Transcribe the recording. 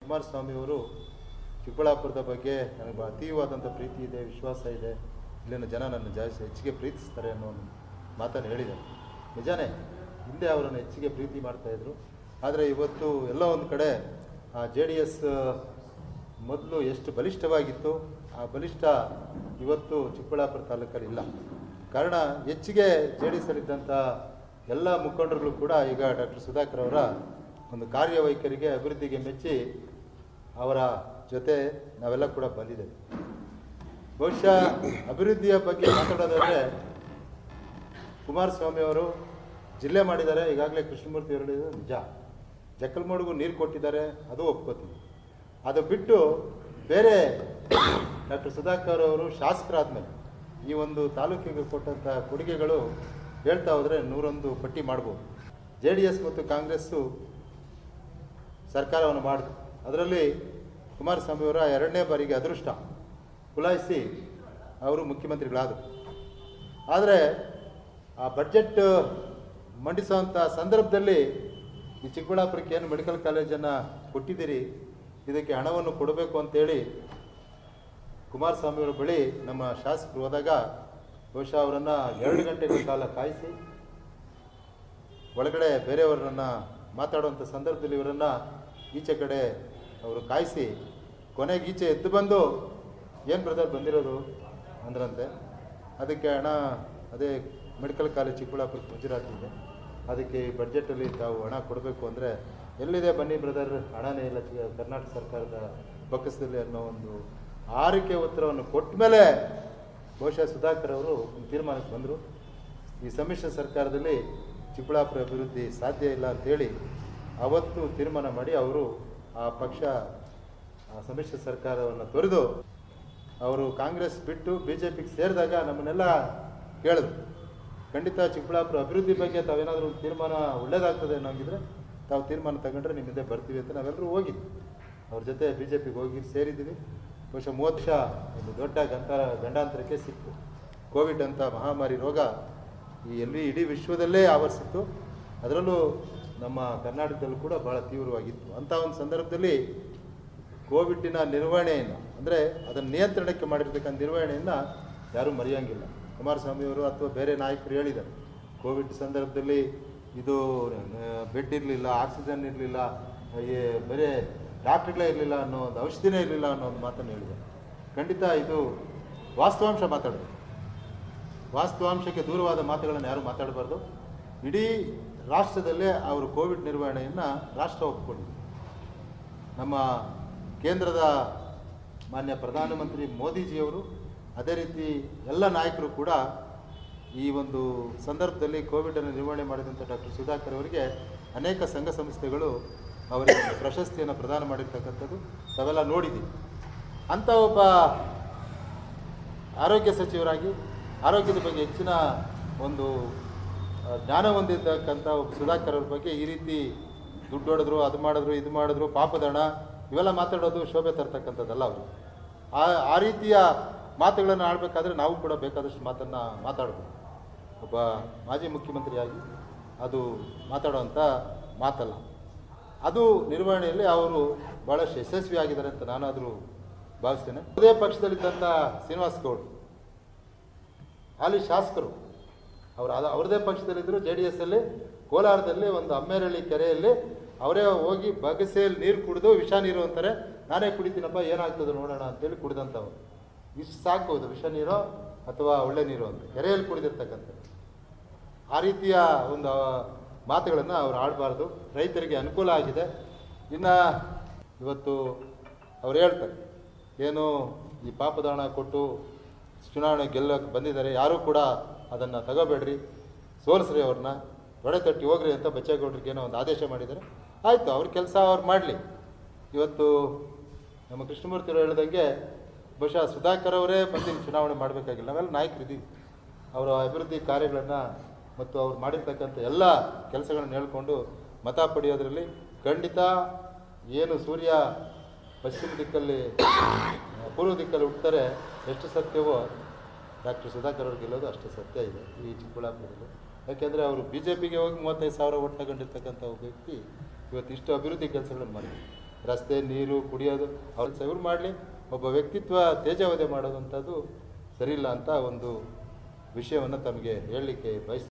ಕುಮಾರಸ್ವಾಮಿಯವರು ಚಿಕ್ಕಬಳ್ಳಾಪುರದ ಬಗ್ಗೆ ನನಗೆ ಅತೀವಾದಂಥ ಪ್ರೀತಿ ಇದೆ ವಿಶ್ವಾಸ ಇದೆ ಇಲ್ಲಿನ ಜನ ನನ್ನ ಜಾಸ್ತಿ ಹೆಚ್ಚಿಗೆ ಪ್ರೀತಿಸ್ತಾರೆ ಅನ್ನೋ ಒಂದು ಮಾತನ್ನು ಹೇಳಿದ್ದಾರೆ ನಿಜಾನೇ ಹಿಂದೆ ಅವರನ್ನು ಹೆಚ್ಚಿಗೆ ಪ್ರೀತಿ ಮಾಡ್ತಾಯಿದ್ರು ಆದರೆ ಇವತ್ತು ಎಲ್ಲೋ ಒಂದು ಕಡೆ ಆ ಜೆ ಡಿ ಎಸ್ ಮೊದಲು ಎಷ್ಟು ಬಲಿಷ್ಠವಾಗಿತ್ತು ಆ ಬಲಿಷ್ಠ ಇವತ್ತು ಚಿಕ್ಕಬಳ್ಳಾಪುರ ತಾಲೂಕಲ್ಲಿ ಇಲ್ಲ ಕಾರಣ ಹೆಚ್ಚಿಗೆ ಜೆ ಡಿ ಎಸ್ ಅಲ್ಲಿದ್ದಂಥ ಎಲ್ಲ ಮುಖಂಡರುಗಳು ಕೂಡ ಈಗ ಡಾಕ್ಟರ್ ಸುಧಾಕರ್ ಅವರ ಒಂದು ಕಾರ್ಯವೈಖರಿಗೆ ಅಭಿವೃದ್ಧಿಗೆ ಮೆಚ್ಚಿ ಅವರ ಜೊತೆ ನಾವೆಲ್ಲ ಕೂಡ ಬಂದಿದ್ದೇವೆ ಬಹುಶಃ ಅಭಿವೃದ್ಧಿಯ ಬಗ್ಗೆ ಮಾತಾಡೋದಾದರೆ ಕುಮಾರಸ್ವಾಮಿ ಅವರು ಜಿಲ್ಲೆ ಮಾಡಿದ್ದಾರೆ ಈಗಾಗಲೇ ಕೃಷ್ಣಮೂರ್ತಿ ಅವರು ಹೇಳಿದ್ರು ನಿಜ ಜಕ್ಕಲ್ಮೂಡಿಗೂ ನೀರು ಕೊಟ್ಟಿದ್ದಾರೆ ಅದು ಒಪ್ಕೋತೀವಿ ಅದು ಬಿಟ್ಟು ಬೇರೆ ಡಾಕ್ಟರ್ ಸುಧಾಕರ್ ಅವರು ಶಾಸಕರಾದ್ಮೇಲೆ ಈ ಒಂದು ತಾಲೂಕಿಗೆ ಕೊಟ್ಟಂಥ ಕೊಡುಗೆಗಳು ಹೇಳ್ತಾ ಹೋದರೆ ನೂರೊಂದು ಪಟ್ಟಿ ಮಾಡ್ಬೋದು ಜೆ ಡಿ ಎಸ್ ಮತ್ತು ಕಾಂಗ್ರೆಸ್ಸು ಸರ್ಕಾರವನ್ನು ಮಾಡಿದ್ರು ಅದರಲ್ಲಿ ಕುಮಾರಸ್ವಾಮಿಯವರ ಎರಡನೇ ಬಾರಿಗೆ ಅದೃಷ್ಟ ಕುಲಾಯಿಸಿ ಅವರು ಮುಖ್ಯಮಂತ್ರಿಗಳಾದರು ಆದರೆ ಆ ಬಡ್ಜೆಟ್ ಮಂಡಿಸುವಂಥ ಸಂದರ್ಭದಲ್ಲಿ ಈ ಚಿಕ್ಕಬಳ್ಳಾಪುರಕ್ಕೆ ಏನು ಮೆಡಿಕಲ್ ಕಾಲೇಜನ್ನು ಕೊಟ್ಟಿದ್ದೀರಿ ಇದಕ್ಕೆ ಹಣವನ್ನು ಕೊಡಬೇಕು ಅಂತೇಳಿ ಕುಮಾರಸ್ವಾಮಿಯವರ ಬಳಿ ನಮ್ಮ ಶಾಸಕರು ಹೋದಾಗ ಬಹುಶಃ ಅವರನ್ನು ಎರಡು ಗಂಟೆಗಳ ಕಾಲ ಕಾಯಿಸಿ ಒಳಗಡೆ ಬೇರೆಯವರನ್ನ ಮಾತಾಡುವಂಥ ಸಂದರ್ಭದಲ್ಲಿ ಇವರನ್ನು ಈಚೆ ಕಡೆ ಅವರು ಕಾಯಿಸಿ ಕೊನೆಗೆ ಈಚೆ ಎದ್ದು ಬಂದು ಏನು ಬ್ರದರ್ ಬಂದಿರೋದು ಅಂದ್ರಂತೆ ಅದಕ್ಕೆ ಹಣ ಅದೇ ಮೆಡಿಕಲ್ ಕಾಲೇಜ್ ಚಿಕ್ಕಬಳ್ಳಾಪುರ ಗುಜರಾತ್ ಇದೆ ಅದಕ್ಕೆ ಈ ಬಡ್ಜೆಟಲ್ಲಿ ತಾವು ಹಣ ಕೊಡಬೇಕು ಅಂದರೆ ಎಲ್ಲಿದೆ ಬನ್ನಿ ಬ್ರದರ್ ಹಣನೇ ಇಲ್ಲ ಚಿ- ಕರ್ನಾಟಕ ಸರ್ಕಾರದ ಬೊಕ್ಕಸದಲ್ಲಿ ಅನ್ನೋ ಒಂದು ಆರಿಕೆ ಉತ್ತರವನ್ನು ಕೊಟ್ಟ ಮೇಲೆ ಬಹುಶಃ ಸುಧಾಕರ್ ಅವರು ಒಂದು ತೀರ್ಮಾನಕ್ಕೆ ಬಂದರು ಈ ಸಮ್ಮಿಶ್ರ ಸರ್ಕಾರದಲ್ಲಿ ಚಿಕ್ಕಬಳ್ಳಾಪುರ ಅಭಿವೃದ್ಧಿ ಸಾಧ್ಯ ಇಲ್ಲ ಅಂತೇಳಿ ಅವತ್ತು ತೀರ್ಮಾನ ಮಾಡಿ ಅವರು ಆ ಪಕ್ಷ ಆ ಸಮ್ಮಿಶ್ರ ಸರ್ಕಾರವನ್ನು ತೊರೆದು ಅವರು ಕಾಂಗ್ರೆಸ್ ಬಿಟ್ಟು ಬಿ ಜೆ ಪಿಗೆ ಸೇರಿದಾಗ ನಮ್ಮನ್ನೆಲ್ಲ ಕೇಳಿದ್ರು ಖಂಡಿತ ಚಿಕ್ಕಬಳ್ಳಾಪುರ ಅಭಿವೃದ್ಧಿ ಬಗ್ಗೆ ತಾವೇನಾದರೂ ಒಂದು ತೀರ್ಮಾನ ಒಳ್ಳೇದಾಗ್ತದೆ ಅನ್ನೋಂಗಿದ್ರೆ ತಾವು ತೀರ್ಮಾನ ತಗೊಂಡ್ರೆ ನಿಮ್ಮ ಹಿಂದೆ ಬರ್ತೀವಿ ಅಂತ ನಾವೆಲ್ಲರೂ ಹೋಗಿದ್ವಿ ಅವ್ರ ಜೊತೆ ಬಿ ಜೆ ಪಿಗೆ ಹೋಗಿ ಸೇರಿದ್ದೀವಿ ಬಹುಶಃ ಮೂವತ್ತು ವರ್ಷ ಒಂದು ದೊಡ್ಡ ಗಂಟ ಗಂಡಾಂತರಕ್ಕೆ ಸಿಕ್ತು ಕೋವಿಡ್ ಅಂತ ಮಹಾಮಾರಿ ರೋಗ ಈ ಎಲ್ಲಿ ಇಡೀ ವಿಶ್ವದಲ್ಲೇ ಆವರಿಸಿತ್ತು ಅದರಲ್ಲೂ ನಮ್ಮ ಕರ್ನಾಟಕದಲ್ಲೂ ಕೂಡ ಭಾಳ ತೀವ್ರವಾಗಿತ್ತು ಅಂಥ ಒಂದು ಸಂದರ್ಭದಲ್ಲಿ ಕೋವಿಡ್ಡಿನ ನಿರ್ವಹಣೆಯನ್ನು ಅಂದರೆ ಅದನ್ನು ನಿಯಂತ್ರಣಕ್ಕೆ ಮಾಡಿರ್ತಕ್ಕಂಥ ನಿರ್ವಹಣೆಯನ್ನು ಯಾರೂ ಮರೆಯೋಂಗಿಲ್ಲ ಕುಮಾರಸ್ವಾಮಿಯವರು ಅಥವಾ ಬೇರೆ ನಾಯಕರು ಹೇಳಿದ್ದಾರೆ ಕೋವಿಡ್ ಸಂದರ್ಭದಲ್ಲಿ ಇದು ಬೆಡ್ ಇರಲಿಲ್ಲ ಆಕ್ಸಿಜನ್ ಇರಲಿಲ್ಲ ಬೇರೆ ಡಾಕ್ಟ್ರುಗಳೇ ಇರಲಿಲ್ಲ ಅನ್ನೋ ಒಂದು ಔಷಧಿನೇ ಇರಲಿಲ್ಲ ಅನ್ನೋ ಒಂದು ಮಾತನ್ನು ಹೇಳಿದ್ದಾರೆ ಖಂಡಿತ ಇದು ವಾಸ್ತವಾಂಶ ಮಾತಾಡೋದು ವಾಸ್ತವಾಂಶಕ್ಕೆ ದೂರವಾದ ಮಾತುಗಳನ್ನು ಯಾರು ಮಾತಾಡಬಾರ್ದು ಇಡೀ ರಾಷ್ಟ್ರದಲ್ಲೇ ಅವರು ಕೋವಿಡ್ ನಿರ್ವಹಣೆಯನ್ನು ರಾಷ್ಟ್ರ ಒಪ್ಪಿಕೊಂಡಿದೆ ನಮ್ಮ ಕೇಂದ್ರದ ಮಾನ್ಯ ಪ್ರಧಾನಮಂತ್ರಿ ಮೋದಿಜಿಯವರು ಅದೇ ರೀತಿ ಎಲ್ಲ ನಾಯಕರು ಕೂಡ ಈ ಒಂದು ಸಂದರ್ಭದಲ್ಲಿ ಕೋವಿಡನ್ನು ನಿರ್ವಹಣೆ ಮಾಡಿದಂಥ ಡಾಕ್ಟರ್ ಸುಧಾಕರ್ ಅವರಿಗೆ ಅನೇಕ ಸಂಘ ಸಂಸ್ಥೆಗಳು ಅವರಿಗೆ ಒಂದು ಪ್ರಶಸ್ತಿಯನ್ನು ಪ್ರದಾನ ಮಾಡಿರ್ತಕ್ಕಂಥದ್ದು ತಾವೆಲ್ಲ ನೋಡಿದ್ದೀವಿ ಅಂಥ ಒಬ್ಬ ಆರೋಗ್ಯ ಸಚಿವರಾಗಿ ಆರೋಗ್ಯದ ಬಗ್ಗೆ ಹೆಚ್ಚಿನ ಒಂದು ಆ, ಜ್ಞಾನ ಹೊಂದಿದ್ದಕ್ಕಂಥ ಒಬ್ಬ ಸುಧಾಕರ್ ಅವ್ರ ಬಗ್ಗೆ ಈ ರೀತಿ ದುಡ್ಡು ಹೊಡೆದ್ರು ಅದು ಮಾಡಿದ್ರು ಇದು ಮಾಡಿದ್ರು ಪಾಪದಣ ಇವೆಲ್ಲ ಮಾತಾಡೋದು ಶೋಭೆ ತರ್ತಕ್ಕಂಥದ್ದಲ್ಲ ಅವರು ಆ ಆ ರೀತಿಯ ಮಾತುಗಳನ್ನು ಆಡಬೇಕಾದ್ರೆ ನಾವು ಕೂಡ ಬೇಕಾದಷ್ಟು ಮಾತನ್ನು ಮಾತಾಡ್ಬೋದು ಒಬ್ಬ ಮಾಜಿ ಮುಖ್ಯಮಂತ್ರಿಯಾಗಿ ಅದು ಮಾತಾಡುವಂಥ ಮಾತಲ್ಲ ಅದು ನಿರ್ವಹಣೆಯಲ್ಲಿ ಅವರು ಭಾಳಷ್ಟು ಯಶಸ್ವಿಯಾಗಿದ್ದಾರೆ ಅಂತ ನಾನಾದರೂ ಭಾವಿಸ್ತೇನೆ ಅದೇ ಪಕ್ಷದಲ್ಲಿದ್ದಂಥ ಶ್ರೀನಿವಾಸ್ ಗೌಡ್ ಹಾಲಿ ಶಾಸಕರು ಅವರು ಅದು ಅವ್ರದ್ದೇ ಪಕ್ಷದಲ್ಲಿದ್ದರು ಜೆ ಡಿ ಎಸ್ ಅಲ್ಲಿ ಕೋಲಾರದಲ್ಲಿ ಒಂದು ಅಮ್ಮೇರಳ್ಳಿ ಕೆರೆಯಲ್ಲಿ ಅವರೇ ಹೋಗಿ ಬಗಸೆಯಲ್ಲಿ ನೀರು ಕುಡಿದು ವಿಷ ನೀರು ಅಂತಾರೆ ನಾನೇ ಕುಡಿತೀನಪ್ಪ ಏನಾಗ್ತದೆ ನೋಡೋಣ ಅಂತೇಳಿ ಕುಡಿದಂಥವ್ರು ಇಷ್ಟು ಸಾಕಬಹುದು ವಿಷ ನೀರೋ ಅಥವಾ ಒಳ್ಳೆ ನೀರು ಅಂತ ಕೆರೆಯಲ್ಲಿ ಕುಡಿದಿರ್ತಕ್ಕಂಥದ್ದು ಆ ರೀತಿಯ ಒಂದು ಮಾತುಗಳನ್ನು ಅವ್ರು ಆಡಬಾರ್ದು ರೈತರಿಗೆ ಅನುಕೂಲ ಆಗಿದೆ ಇನ್ನು ಇವತ್ತು ಅವ್ರು ಹೇಳ್ತಾರೆ ಏನು ಈ ಪಾಪದಾಣ ಕೊಟ್ಟು ಚುನಾವಣೆ ಗೆಲ್ಲಕ್ಕೆ ಬಂದಿದ್ದಾರೆ ಯಾರೂ ಕೂಡ ಅದನ್ನು ತಗೋಬೇಡ್ರಿ ಸೋಲಿಸ್ರಿ ಅವ್ರನ್ನ ಒಡೆ ತಟ್ಟಿ ಹೋಗ್ರಿ ಅಂತ ಬಚ್ಚೇಗೌಡರಿಗೆ ಏನೋ ಒಂದು ಆದೇಶ ಮಾಡಿದ್ದಾರೆ ಆಯಿತು ಅವ್ರ ಕೆಲಸ ಅವ್ರು ಮಾಡಲಿ ಇವತ್ತು ನಮ್ಮ ಕೃಷ್ಣಮೂರ್ತಿ ಅವರು ಹೇಳ್ದಂಗೆ ಬಹುಶಃ ಸುಧಾಕರ್ ಅವರೇ ಬಂದು ಚುನಾವಣೆ ಮಾಡಬೇಕಾಗಿಲ್ಲ ನಾವೆಲ್ಲ ನಾಯಕರಿದ್ದೀವಿ ಅವರ ಅಭಿವೃದ್ಧಿ ಕಾರ್ಯಗಳನ್ನು ಮತ್ತು ಅವ್ರು ಮಾಡಿರ್ತಕ್ಕಂಥ ಎಲ್ಲ ಕೆಲಸಗಳನ್ನು ಹೇಳ್ಕೊಂಡು ಮತ ಪಡೆಯೋದ್ರಲ್ಲಿ ಖಂಡಿತ ಏನು ಸೂರ್ಯ ಪಶ್ಚಿಮ ದಿಕ್ಕಲ್ಲಿ ಪೂರ್ವ ದಿಕ್ಕಲ್ಲಿ ಹುಡ್ತಾರೆ ಎಷ್ಟು ಸತ್ಯವೋ ಡಾಕ್ಟರ್ ಸುಧಾಕರ್ ಅವ್ರು ಗೆಲ್ಲೋದು ಅಷ್ಟು ಸತ್ಯ ಇದೆ ಈ ಚಿಕ್ಕಬಳ್ಳಾಪುರದಲ್ಲಿ ಯಾಕೆಂದರೆ ಅವರು ಬಿ ಜೆ ಪಿಗೆ ಹೋಗಿ ಮೂವತ್ತೈದು ಸಾವಿರ ಓಟ್ ತಗೊಂಡಿರ್ತಕ್ಕಂಥ ಒಬ್ಬ ವ್ಯಕ್ತಿ ಇವತ್ತು ಇಷ್ಟು ಅಭಿವೃದ್ಧಿ ಕೆಲಸಗಳನ್ನು ಮಾಡಿದ್ದಾರೆ ರಸ್ತೆ ನೀರು ಕುಡಿಯೋದು ಅವ್ರು ಸವ್ರು ಮಾಡಲಿ ಒಬ್ಬ ವ್ಯಕ್ತಿತ್ವ ತೇಜಾವಧೆ ಮಾಡೋದಂಥದ್ದು ಸರಿಯಿಲ್ಲ ಅಂತ ಒಂದು ವಿಷಯವನ್ನು ತಮಗೆ ಹೇಳಲಿಕ್ಕೆ ಬಯಸ್ತೀನಿ